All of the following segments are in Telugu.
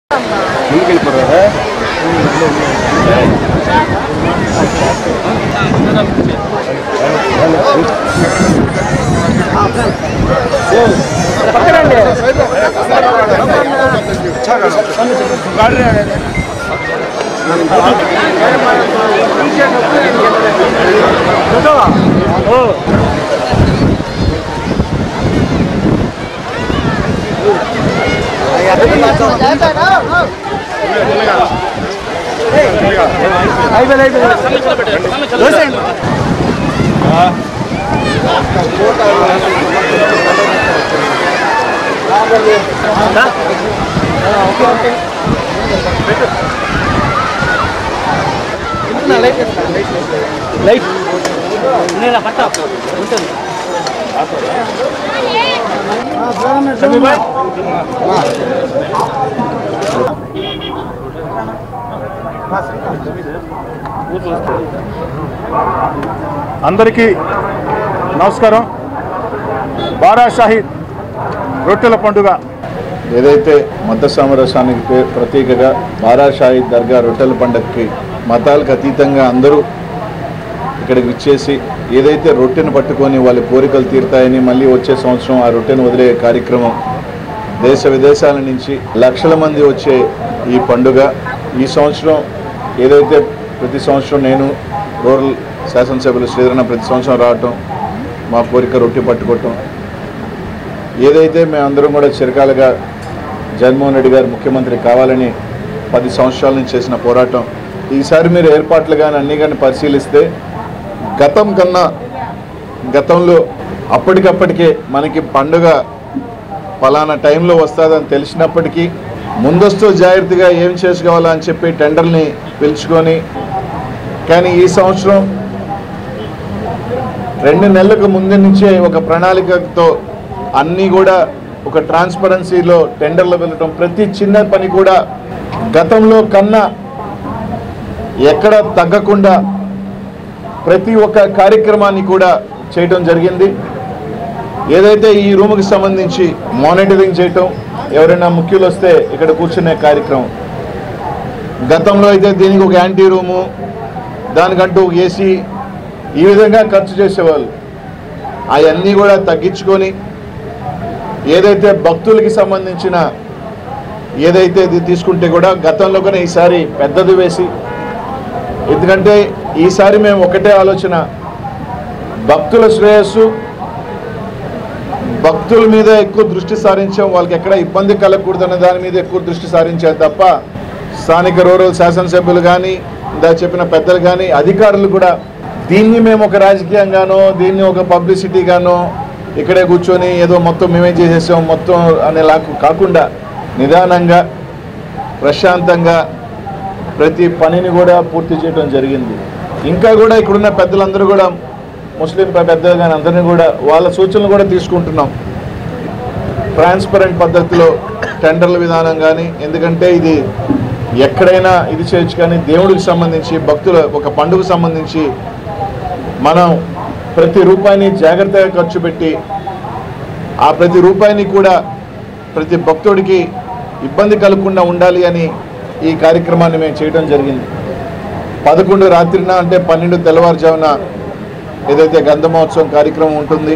అందరికీ నమస్కారం బారా షాహీద్ రొట్టెల పండుగ ఏదైతే మత సామరస్యానికి పే- ప్రతీకగా బారా షాహీద్ దర్గా రొట్టెల పండగకి మతాలకు అతీతంగా అందరూ ఇక్కడికి విచ్చేసి ఏదైతే రొట్టెను పట్టుకొని వాళ్ళ కోరికలు తీరుతాయని మళ్ళీ వచ్చే సంవత్సరం ఆ రొట్టెను వదిలే కార్యక్రమం దేశ విదేశాల నుంచి లక్షల మంది వచ్చే ఈ పండుగ ఈ సంవత్సరం ఏదైతే ప్రతి సంవత్సరం నేను రూరల్ శాసనసభ్యులు శ్రీధరణ ప్రతి సంవత్సరం రావటం మా కోరిక రొట్టె పట్టుకోవటం ఏదైతే మేమందరం కూడా చిరకాలుగా జగన్మోహన్ రెడ్డి గారు ముఖ్యమంత్రి కావాలని పది సంవత్సరాల నుంచి చేసిన పోరాటం ఈసారి మీరు ఏర్పాట్లు కానీ అన్నీ కానీ పరిశీలిస్తే గతం కన్నా గతంలో అప్పటికప్పటికే మనకి పండుగ ఫలానా టైంలో వస్తుందని తెలిసినప్పటికీ ముందస్తు జాగ్రత్తగా ఏం చేసుకోవాలా అని చెప్పి టెండర్ని పిలుచుకొని కానీ ఈ సంవత్సరం రెండు నెలలకు ముందు నుంచే ఒక ప్రణాళికతో అన్నీ కూడా ఒక ట్రాన్స్పరెన్సీలో టెండర్లు వెళ్ళటం ప్రతి చిన్న పని కూడా గతంలో కన్నా ఎక్కడ తగ్గకుండా ప్రతి ఒక్క కార్యక్రమాన్ని కూడా చేయటం జరిగింది ఏదైతే ఈ రూమ్కి సంబంధించి మానిటరింగ్ చేయటం ఎవరైనా ముఖ్యులు వస్తే ఇక్కడ కూర్చునే కార్యక్రమం గతంలో అయితే దీనికి ఒక యాంటీ రూము దానికంటూ ఒక ఏసీ ఈ విధంగా ఖర్చు చేసేవాళ్ళు అవన్నీ కూడా తగ్గించుకొని ఏదైతే భక్తులకి సంబంధించిన ఏదైతే ఇది తీసుకుంటే కూడా గతంలో కూడా ఈసారి పెద్దది వేసి ఎందుకంటే ఈసారి మేము ఒకటే ఆలోచన భక్తుల శ్రేయస్సు భక్తుల మీద ఎక్కువ దృష్టి సారించాం వాళ్ళకి ఎక్కడ ఇబ్బంది కలగకూడదన్న దాని మీద ఎక్కువ దృష్టి సారించాం తప్ప స్థానిక రూరల్ శాసనసభ్యులు కానీ ఇందా చెప్పిన పెద్దలు కానీ అధికారులు కూడా దీన్ని మేము ఒక రాజకీయంగానో దీన్ని ఒక పబ్లిసిటీగానో ఇక్కడే కూర్చొని ఏదో మొత్తం మేమే చేసేసాం మొత్తం అనేలా కాకుండా నిదానంగా ప్రశాంతంగా ప్రతి పనిని కూడా పూర్తి చేయడం జరిగింది ఇంకా కూడా ఇక్కడున్న పెద్దలందరూ కూడా ముస్లిం పెద్దలు కానీ అందరినీ కూడా వాళ్ళ సూచనలు కూడా తీసుకుంటున్నాం ట్రాన్స్పరెంట్ పద్ధతిలో టెండర్ల విధానం కానీ ఎందుకంటే ఇది ఎక్కడైనా ఇది చేయొచ్చు కానీ దేవుడికి సంబంధించి భక్తుల ఒక పండుగ సంబంధించి మనం ప్రతి రూపాయిని జాగ్రత్తగా ఖర్చు పెట్టి ఆ ప్రతి రూపాయిని కూడా ప్రతి భక్తుడికి ఇబ్బంది కలగకుండా ఉండాలి అని ఈ కార్యక్రమాన్ని మేము చేయడం జరిగింది పదకొండు రాత్రిన అంటే పన్నెండు తెల్లవారుజామున ఏదైతే గంధ మహోత్సవం కార్యక్రమం ఉంటుంది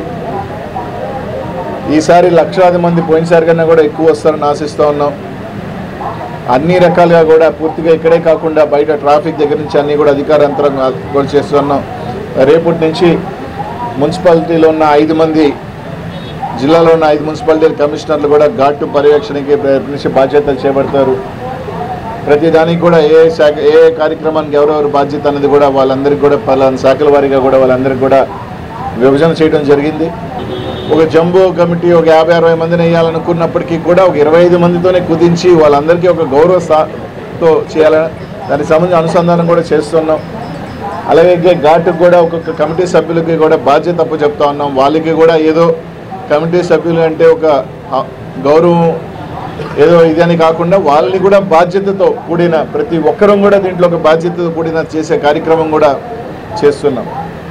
ఈసారి లక్షలాది మంది పోయినసారి కన్నా కూడా ఎక్కువ వస్తారని ఆశిస్తూ ఉన్నాం అన్ని రకాలుగా కూడా పూర్తిగా ఇక్కడే కాకుండా బయట ట్రాఫిక్ దగ్గర నుంచి అన్ని కూడా అధికార యంత్రాంగం కూడా చేస్తున్నాం రేపటి నుంచి మున్సిపాలిటీలో ఉన్న ఐదు మంది జిల్లాలో ఉన్న ఐదు మున్సిపాలిటీ కమిషనర్లు కూడా ఘాటు పర్యవేక్షణకి ప్రయత్నించి బాధ్యతలు చేపడతారు ప్రతి దానికి కూడా ఏ శాఖ ఏ కార్యక్రమానికి ఎవరెవరు బాధ్యత అనేది కూడా వాళ్ళందరికీ కూడా పలానా శాఖల వారీగా కూడా వాళ్ళందరికీ కూడా విభజన చేయడం జరిగింది ఒక జంబో కమిటీ ఒక యాభై అరవై మందిని వేయాలనుకున్నప్పటికీ కూడా ఒక ఇరవై ఐదు మందితోనే కుదించి వాళ్ళందరికీ ఒక గౌరవ స్థాతో చేయాలని దానికి సంబంధించి అనుసంధానం కూడా చేస్తున్నాం అలాగే ఘాటుకు కూడా ఒక్కొక్క కమిటీ సభ్యులకి కూడా బాధ్యత అప్పు చెప్తా ఉన్నాం వాళ్ళకి కూడా ఏదో కమిటీ సభ్యులు అంటే ఒక ఆ, గౌరవం ఏదో ఇదని కాకుండా వాళ్ళని కూడా బాధ్యతతో కూడిన ప్రతి ఒక్కరం కూడా దీంట్లో ఒక బాధ్యతతో కూడిన చేసే కార్యక్రమం కూడా చేస్తున్నాం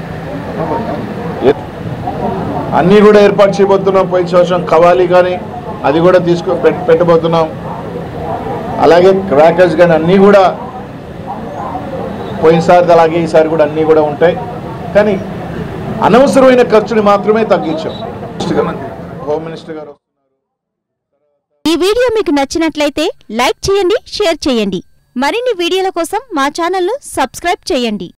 ఏ- అన్నీ కూడా ఏర్పాటు చేయబోతున్నాం పోయిన సంవత్సరం కవాలి కానీ అది కూడా తీసుకు పెట్- పెట్టబోతున్నాం అలాగే క్రాకర్స్ కానీ అన్నీ కూడా పోయినసారి అలాగే ఈసారి కూడా అన్నీ కూడా ఉంటాయి కానీ అనవసరమైన ఖర్చుని మాత్రమే తగ్గించాం హోమ్ మినిస్టర్ గారు ఈ వీడియో మీకు నచ్చినట్లయితే లైక్ చేయండి షేర్ చేయండి మరిన్ని వీడియోల కోసం మా ఛానల్ను సబ్స్క్రైబ్ చేయండి